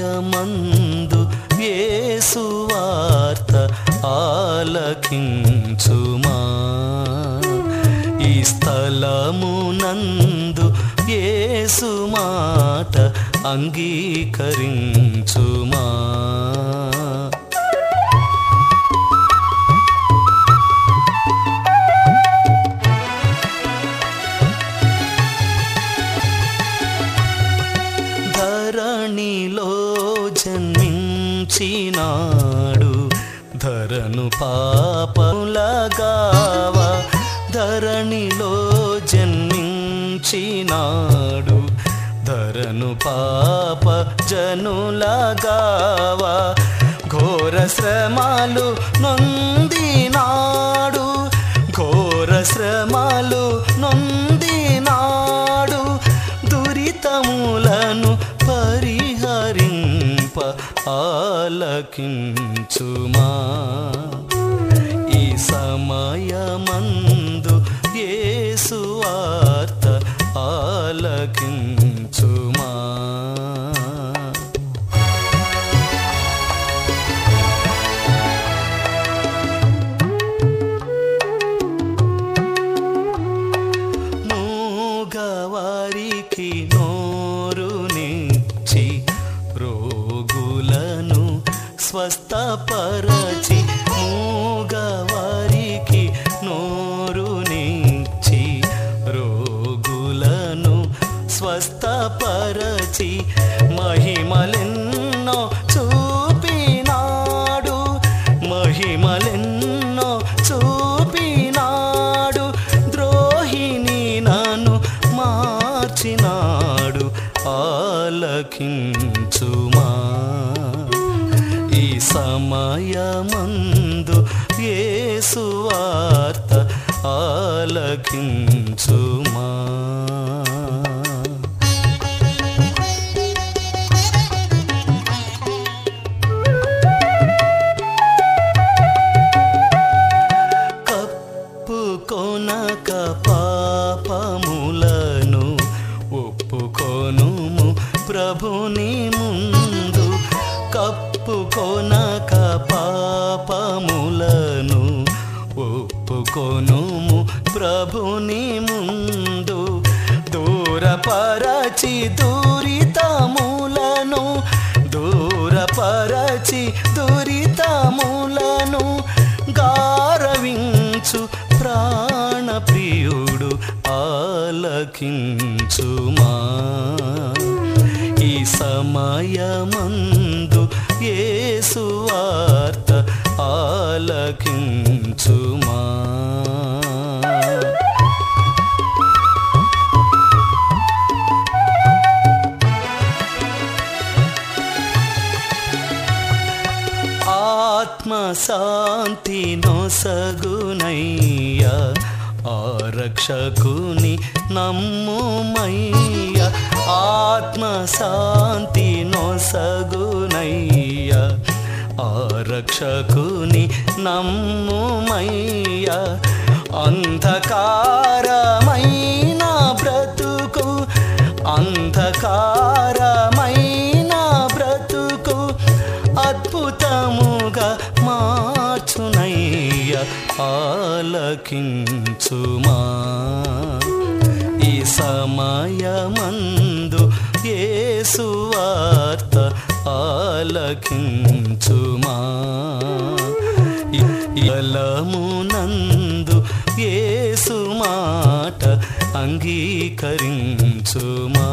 సమయమందు యేసు వార్త ఆలకించుమా ఈ స్థలమునందు యేసు మాట అంగీకరించుమా ధరణిలో జన్మించినాడు ధరను పాపములగావ ధరణిలో జన్మించినాడు ధరను పాప జనులగావ ఘోర శ్రమలు నొందినాడు ఘోర శ్రమలు నొందినాడు దురితములను పరిహరింప ఆలకించుమా ఈ సమయమందు యేసు వార్త ఆలకించుమా మూగవారికి నోరునిచ్చి రోగులను స్వస్థపరచి మూగవారికి నోరునిచ్చి రోగులను స్వస్థపరచి మహిమలెన్నో చూపినాడు మహిమలెన్నో చూపినాడు ద్రోహిని నన్ను మార్చినాడు ఆలకించుమా ఈ సమయమందు యేసు వార్త ఆలకించుమా కప్పుకొనక పాపములను ఒప్పుకొనుము ప్రభుని ముందు కప్పుకొనక పాపములను ఒప్పుకొనుము ప్రభుని ముందు దూరపరచి దూరితములను దూరపరచి దురితములను గారవించు ప్రాణప్రియుడు ఆలకించుమా ఈ సమయమందు యేసు వార్త ఆలకించుమా ఆత్మశాంతి నొసగునయ్య ఆరక్షకుని నమ్ముమయ్య ఆత్మశాంతి నొసగునయ్య ఆరక్షకుని నమ్ముమయ్య అంధకారమైన బ్రతుకు అంధకారమైన బ్రతుకు అద్భుతముగా మార్చునయ్య ఆలకించుమా ఈ సమయమందు యేసు వార్త ఆలకించుమా బలమునందు యేసు మాట అంగీకరించుమా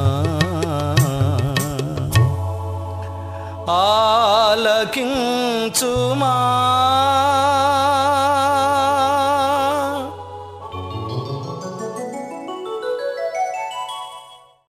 ఆలకించుమా